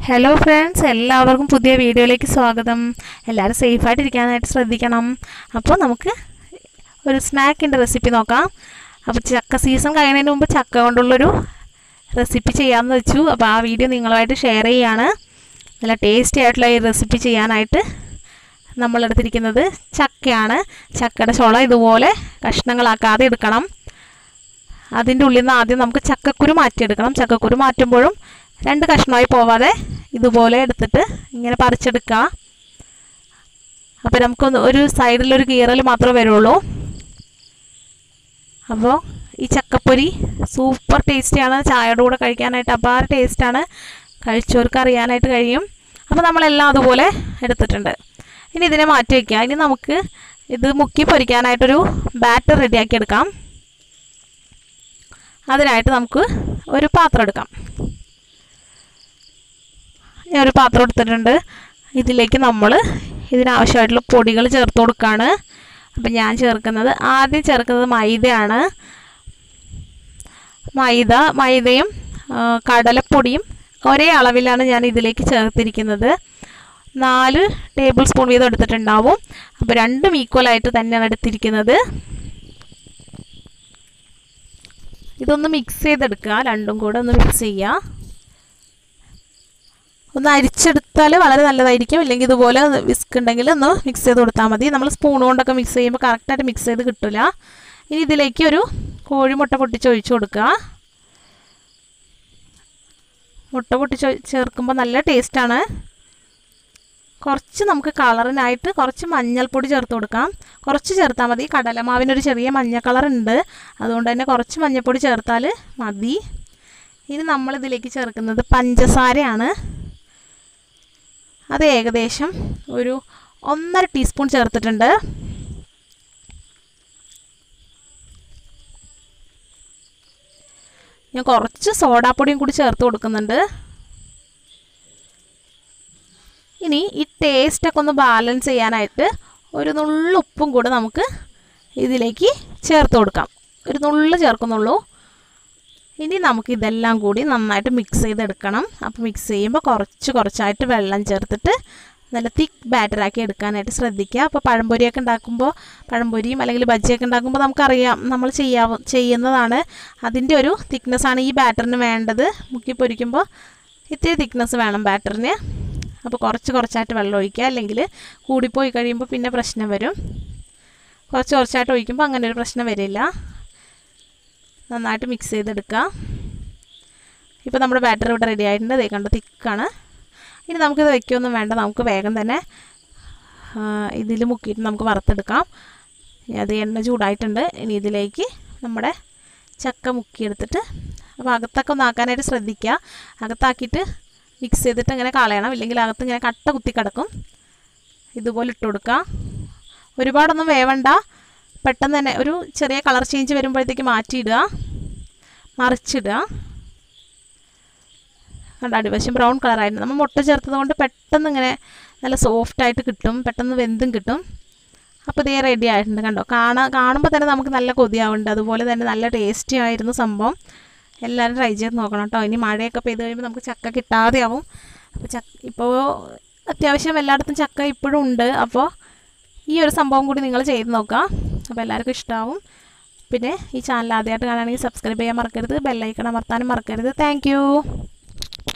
hello friends എല്ലാവർക്കും പുതിയ വീഡിയോയിലേക്ക് സ്വാഗതം എല്ലാവരും സേഫായിട്ട് ഇരിക്കാനായിട്ട് ശ്രദ്ധിക്കണം അപ്പോൾ നമുക്ക് ഒരു സ്നാക്കിൻ്റെ റെസിപ്പി നോക്കാം അപ്പോൾ ചക്ക സീസൺ കഴിയുന്നതിന് മുമ്പ് ചക്ക കൊണ്ടുള്ളൊരു റെസിപ്പി ചെയ്യാമെന്ന് വെച്ചു അപ്പോൾ ആ വീഡിയോ നിങ്ങളുമായിട്ട് ഷെയർ ചെയ്യാണ് നല്ല ടേസ്റ്റി ആയിട്ടുള്ള ഈ റെസിപ്പി ചെയ്യാനായിട്ട് നമ്മളെടുത്തിരിക്കുന്നത് ചക്കയാണ് ചക്കയുടെ ചുള ഇതുപോലെ കഷ്ണങ്ങളാക്കാതെ എടുക്കണം അതിൻ്റെ ഉള്ളിൽ നിന്ന് ആദ്യം നമുക്ക് ചക്കക്കുരു മാറ്റിയെടുക്കണം ചക്കക്കുരു മാറ്റുമ്പോഴും രണ്ട് കഷ്ണമായി പോവാതെ ഇതുപോലെ എടുത്തിട്ട് ഇങ്ങനെ പറിച്ചെടുക്കുക അപ്പോൾ നമുക്കൊന്ന് ഒരു സൈഡിലൊരു കീറൽ മാത്രമേ വരുള്ളൂ അപ്പോൾ ഈ ചക്കപ്പൊരി സൂപ്പർ ടേസ്റ്റിയാണ് ചായയുടെ കൂടെ കഴിക്കാനായിട്ട് അപാര ടേസ്റ്റാണ് കഴിച്ചവർക്ക് അറിയാനായിട്ട് കഴിയും അപ്പോൾ നമ്മളെല്ലാം അതുപോലെ എടുത്തിട്ടുണ്ട് ഇനി ഇതിനെ മാറ്റി വയ്ക്കുക ഇനി നമുക്ക് ഇത് മുക്കി പൊരിക്കാനായിട്ടൊരു ബാറ്റർ റെഡിയാക്കി എടുക്കാം അതിനായിട്ട് നമുക്ക് ഒരു പാത്രം എടുക്കാം ഞാൻ ഒരു പാത്രം എടുത്തിട്ടുണ്ട് ഇതിലേക്ക് നമ്മൾ ഇതിനാവശ്യമായിട്ടുള്ള പൊടികൾ ചേർത്ത് കൊടുക്കുകയാണ് അപ്പം ഞാൻ ചേർക്കുന്നത് ആദ്യം ചേർക്കുന്നത് മൈദയാണ് മൈദ മൈദയും കടലപ്പൊടിയും ഒരേ അളവിലാണ് ഞാൻ ഇതിലേക്ക് ചേർത്തിരിക്കുന്നത് നാല് ടേബിൾ സ്പൂൺ വീതം എടുത്തിട്ടുണ്ടാവും അപ്പോൾ രണ്ടും ഈക്വലായിട്ട് തന്നെയാണ് എടുത്തിരിക്കുന്നത് ഇതൊന്ന് മിക്സ് ചെയ്തെടുക്കുക രണ്ടും കൂടെ ഒന്ന് മിക്സ് ചെയ്യുക ഒന്ന് അരിച്ചെടുത്താൽ വളരെ നല്ലതായിരിക്കും ഇല്ലെങ്കിൽ ഇതുപോലെ വിസ്ക് ഉണ്ടെങ്കിൽ ഒന്ന് മിക്സ് ചെയ്ത് കൊടുത്താൽ മതി നമ്മൾ സ്പൂൺ കൊണ്ടൊക്കെ മിക്സ് ചെയ്യുമ്പോൾ കറക്റ്റായിട്ട് മിക്സ് ചെയ്ത് കിട്ടില്ല ഇനി ഇതിലേക്ക് ഒരു കോഴിമുട്ട പൊട്ടിച്ച് ഒഴിച്ചു കൊടുക്കുക മുട്ട പൊട്ടിച്ച് ചേർക്കുമ്പോൾ നല്ല ടേസ്റ്റാണ് കുറച്ച് നമുക്ക് കളറിനായിട്ട് കുറച്ച് മഞ്ഞൾപ്പൊടി ചേർത്ത് കൊടുക്കാം കുറച്ച് ചേർത്താൽ മതി കടലമാവിനൊരു ചെറിയ മഞ്ഞ കളർ ഉണ്ട് അതുകൊണ്ട് തന്നെ കുറച്ച് മഞ്ഞൾപ്പൊടി ചേർത്താൽ മതി ഇനി നമ്മളിതിലേക്ക് ചേർക്കുന്നത് പഞ്ചസാരയാണ് അത് ഏകദേശം ഒരു ഒന്നര ടീസ്പൂൺ ചേർത്തിട്ടുണ്ട് ഞാൻ കുറച്ച് സോഡാപ്പൊടിയും കൂടി ചേർത്ത് കൊടുക്കുന്നുണ്ട് ഇനി ഈ ടേസ്റ്റൊക്കെ ഒന്ന് ബാലൻസ് ചെയ്യാനായിട്ട് ഒരു നുള്ളു ഉപ്പും കൂടെ നമുക്ക് ഇതിലേക്ക് ചേർത്ത് കൊടുക്കാം ഒരു നുള്ളു ചേർക്കുന്നുള്ളൂ ഇനി നമുക്ക് ഇതെല്ലാം കൂടി നന്നായിട്ട് മിക്സ് ചെയ്തെടുക്കണം അപ്പോൾ മിക്സ് ചെയ്യുമ്പോൾ കുറച്ച് കുറച്ചായിട്ട് വെള്ളം ചേർത്തിട്ട് നല്ല തിക്ക് ബാറ്ററാക്കി എടുക്കാനായിട്ട് ശ്രദ്ധിക്കുക അപ്പോൾ പഴംപൊരിയൊക്കെ ഉണ്ടാക്കുമ്പോൾ പഴംപൊരിയും അല്ലെങ്കിൽ ബജ്ജിയൊക്കെ ഉണ്ടാക്കുമ്പോൾ നമുക്കറിയാം നമ്മൾ ചെയ്യാവ ചെയ്യുന്നതാണ് അതിൻ്റെ ഒരു തിക്നെസ്സാണ് ഈ ബാറ്ററിന് വേണ്ടത് മുക്കി പൊരിക്കുമ്പോൾ ഇത്തിരി തിക്നെസ് വേണം ബാറ്ററിന് അപ്പോൾ കുറച്ച് കുറച്ചായിട്ട് വെള്ളം ഒഴിക്കുക അല്ലെങ്കിൽ കൂടിപ്പോയി കഴിയുമ്പോൾ പിന്നെ പ്രശ്നം വരും കുറച്ച് കുറച്ചായിട്ട് ഒഴിക്കുമ്പോൾ അങ്ങനെ ഒരു പ്രശ്നം വരില്ല നന്നായിട്ട് മിക്സ് ചെയ്തെടുക്കുക ഇപ്പോൾ നമ്മുടെ ബാറ്റർ ഇവിടെ റെഡി ആയിട്ടുണ്ട് അതേ കണ്ട് തിക്കാണ് ഇനി നമുക്കിത് വയ്ക്കുകയൊന്നും വേണ്ട നമുക്ക് വേഗം തന്നെ ഇതിൽ മുക്കിയിട്ട് നമുക്ക് വറുത്തെടുക്കാം അത് എണ്ണ ചൂടായിട്ടുണ്ട് ഇനി ഇതിലേക്ക് നമ്മുടെ ചക്ക മുക്കിയെടുത്തിട്ട് അപ്പോൾ അകത്തൊക്കെ ഒന്ന് ആക്കാനായിട്ട് ശ്രദ്ധിക്കുക അകത്താക്കിയിട്ട് മിക്സ് ചെയ്തിട്ട് ഇങ്ങനെ കളയണം ഇല്ലെങ്കിൽ അകത്ത് ഇങ്ങനെ കട്ട കുത്തി കിടക്കും ഇതുപോലെ ഇട്ട് കൊടുക്കുക ഒരുപാടൊന്നും വേവണ്ട പെട്ടെന്ന് തന്നെ ഒരു ചെറിയ കളർ ചേഞ്ച് വരുമ്പോഴത്തേക്ക് മാറ്റിയിടുക മറിച്ചിടുക കണ്ട അടിവശം ബ്രൗൺ കളറായിരുന്നു നമ്മൾ മുട്ട ചേർത്തത് കൊണ്ട് പെട്ടെന്ന് ഇങ്ങനെ നല്ല സോഫ്റ്റായിട്ട് കിട്ടും പെട്ടെന്ന് വെന്തും കിട്ടും അപ്പോൾ ഇതേ റെഡി ആയിട്ടുണ്ട് കണ്ടോ കാണാൻ കാണുമ്പോൾ തന്നെ നമുക്ക് നല്ല കൊതിയാവുന്നുണ്ട് അതുപോലെ തന്നെ നല്ല ടേസ്റ്റി ആയിരുന്നു സംഭവം എല്ലാവരും ട്രൈ ചെയ്ത് നോക്കണം കേട്ടോ ഇനി മഴയൊക്കെ പെയ്ത് കഴിയുമ്പോൾ നമുക്ക് ചക്ക കിട്ടാതെയാവും അപ്പോൾ ചക്ക ഇപ്പോൾ അത്യാവശ്യം എല്ലായിടത്തും ചക്ക ഇപ്പോഴും ഉണ്ട് അപ്പോൾ ഈ ഒരു സംഭവം കൂടി നിങ്ങൾ ചെയ്ത് നോക്കുക അപ്പോൾ എല്ലാവർക്കും ഇഷ്ടമാവും പിന്നെ ഈ ചാനൽ ആദ്യമായിട്ട് കാണുകയാണെങ്കിൽ സബ്സ്ക്രൈബ് ചെയ്യാൻ മറക്കരുത് ബെല്ലൈക്കൺ അമർത്താനും മറക്കരുത് താങ്ക്